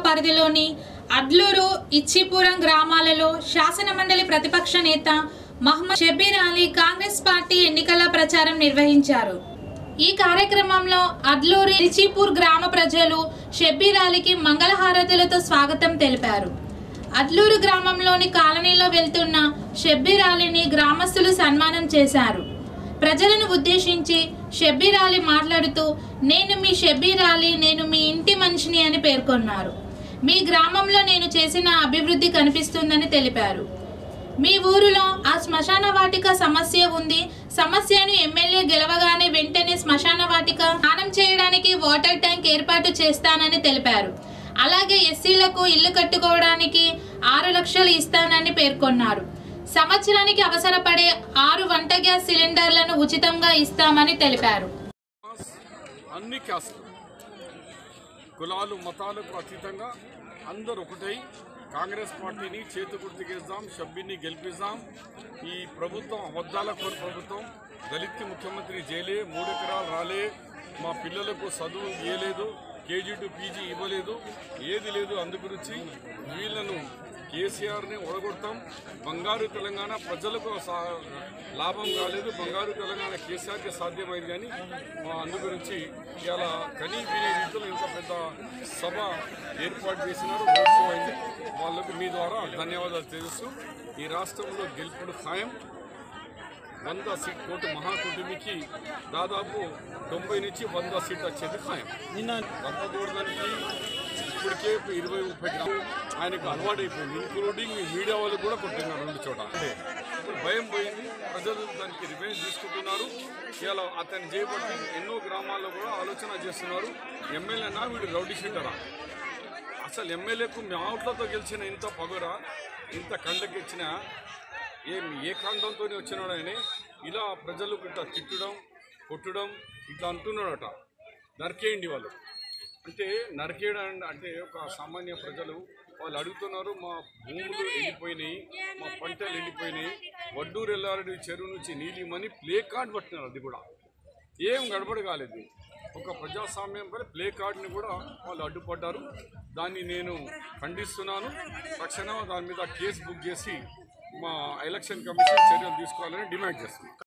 పరిధిలోని అడ్లూరు ఇచ్చిపురం గ్రామాలలో శాసనమండలి ప్రతిపక్ష నేత మహమ్మద్ షబీర్ అలీ కాంగ్రెస్ పార్టీ ఎన్నికల ప్రచారం నిర్వహించారు ఈ కార్యక్రమంలో అడ్లూరు ఇచ్చిపూర్ గ్రామ ప్రజలు షబ్బీర్ అలీకి మంగళహారతులతో స్వాగతం తెలిపారు అడ్లూరు గ్రామంలోని కాలనీలో వెళ్తున్న షబ్బీర్ అలీని గ్రామస్తులు సన్మానం చేశారు ప్రజలను ఉద్దేశించి షబ్బీర్ అలీ మాట్లాడుతూ నేను మీ షబ్బీర్ అలీ నేను మీ ఇంటి మనిషిని అని పేర్కొన్నారు మీ గ్రామంలో నేను చేసిన అభివృద్ధి కనిపిస్తుందని తెలిపారు మీ ఊరిలో ఆ శ్మశాన వాటిక సమస్య ఉంది సమస్యను ఎమ్మెల్యే గెలవగానే వెంటనే శ్మశాన వాటిక స్నానం చేయడానికి వాటర్ ట్యాంక్ ఏర్పాటు చేస్తానని తెలిపారు అలాగే ఎస్సీలకు ఇల్లు కట్టుకోవడానికి ఆరు లక్షలు ఇస్తానని పేర్కొన్నారు సంవత్సరానికి అవసరపడే ఆరు వంట గ్యాస్ సిలిండర్లను ఉచితంగా ఇస్తామని తెలిపారు అన్ని క్యాస్ట్లు కులాలు మతాలకు అతీతంగా అందరూ ఒకటై కాంగ్రెస్ పార్టీని చేతి గుర్తుకేద్దాం షబ్బీని గెలిపిద్దాం ఈ ప్రభుత్వం అబద్ధాల కోరు ప్రభుత్వం దళిత్ ముఖ్యమంత్రి జైలే మూడు ఎకరాలు రాలే మా పిల్లలకు చదువు ఇవ్వలేదు కేజీ టు పీజీ ఇవ్వలేదు ఏది లేదు అందు గురించి వీళ్ళను కేసీఆర్ని ఒడగొడతాం బంగారు తెలంగాణ ప్రజలకు సా- లాభం కాలేదు బంగారు తెలంగాణ కేసీఆర్కి సాధ్యమైంది కానీ మా అందు గురించి ఇలా కనీ వినే రీతిలో ఇంత పెద్ద సభ ఏర్పాటు చేసినారు రోడ్ షో అయింది వాళ్ళకు మీ ద్వారా ధన్యవాదాలు తెలుస్తూ ఈ రాష్ట్రంలో గెలుపుడు ఖాయం వంద సీట్ కోటి మహాకూటమికి దాదాపు తొంభై నుంచి వంద సీట్ వచ్చేది ఖాయం నిన్న దంపకూడదానికి ఇప్పటికే ఇరవై ముప్పై గ్రాములు ఆయనకు అలవాటైపోయింది ఇంక్లూడింగ్ ఈ మీడియా వాళ్ళు కూడా కొట్టినారు రెండు చోట అంటే ఇప్పుడు భయం పోయింది ప్రజలు దానికి రివెంజ్ తీసుకుంటున్నారు ఇలా అతను చేయబట్టి ఎన్నో గ్రామాల్లో కూడా ఆలోచన చేస్తున్నారు ఎమ్మెల్యేనా వీడు రౌడీ షీటరా అసలు ఎమ్మెల్యేకు మావుట్లతో గెలిచిన ఇంత పగురా ఇంత కండకిచ్చిన ఏ ఏ కాంతంతో వచ్చినాడు ఆయన ఇలా ప్రజలకు ఇట్లా తిట్టడం కొట్టడం ఇట్లా అంటున్నాడట నరికేయండి వాళ్ళు అంటే నరికేయడం అంటే ఒక సామాన్య ప్రజలు వాళ్ళు అడుగుతున్నారు మా భూములు ఎండిపోయినాయి మా పంటలు ఎండిపోయినాయి వడ్డూరు ఎల్లారెడ్డి చెరువు నుంచి నీళ్ళు ఇమ్మని ప్లే కార్డ్ పట్టినారు అది కూడా ఏం గడబడి కాలేదు ఒక ప్రజాస్వామ్యం పై ప్లే కార్డ్ని కూడా వాళ్ళు అడ్డుపడ్డారు దాన్ని నేను ఖండిస్తున్నాను తక్షణం దాని మీద కేసు బుక్ చేసి మా ఎలక్షన్ కమిషన్ చర్యలు తీసుకోవాలని డిమాండ్ చేస్తున్నాను